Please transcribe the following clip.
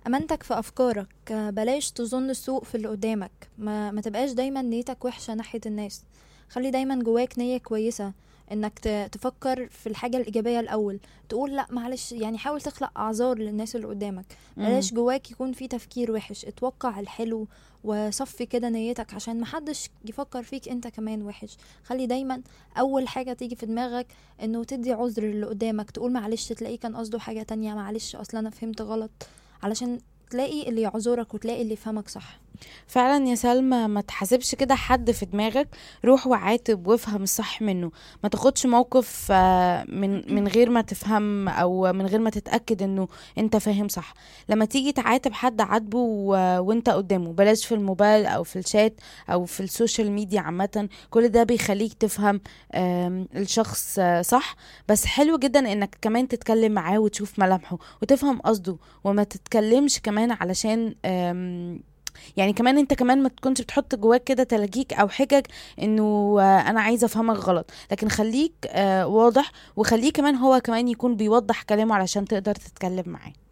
امانتك في افكارك آه، بلاش تظن السوء في اللي قدامك ما, ما تبقاش دايما نيتك وحشة ناحية الناس خلي دايما جواك نية كويسة انك ت- تفكر في الحاجة الإيجابية الأول تقول لا معلش يعني حاول تخلق أعذار للناس اللي قدامك بلاش جواك يكون في تفكير وحش اتوقع الحلو وصفي كده نيتك عشان محدش يفكر فيك انت كمان وحش خلي دايما اول حاجة تيجي في دماغك انه تدي عذر اللي قدامك تقول معلش تلاقيه كان قصده حاجة تانية معلش اصلا انا فهمت غلط علشان تلاقي اللي يعذرك وتلاقي اللي يفهمك صح فعلا يا سلمى ما تحاسبش كده حد في دماغك روح وعاتب وافهم الصح منه ما تاخدش موقف آه، من من غير ما تفهم او من غير ما تتاكد انه انت فاهم صح لما تيجي تعاتب حد عاتبه و- وانت قدامه بلاش في الموبايل او في الشات او في السوشيال ميديا عامه كل ده بيخليك تفهم آم، الشخص آه، صح بس حلو جدا انك كمان تتكلم معاه وتشوف ملامحه وتفهم قصده وما تتكلمش كمان علشان آم، يعني كمان انت كمان ما تكونش بتحط جواك كده تلاجيك او حجج انه آه، انا عايزه افهمك غلط لكن خليك آه، واضح وخليه كمان هو كمان يكون بيوضح كلامه علشان تقدر تتكلم معاه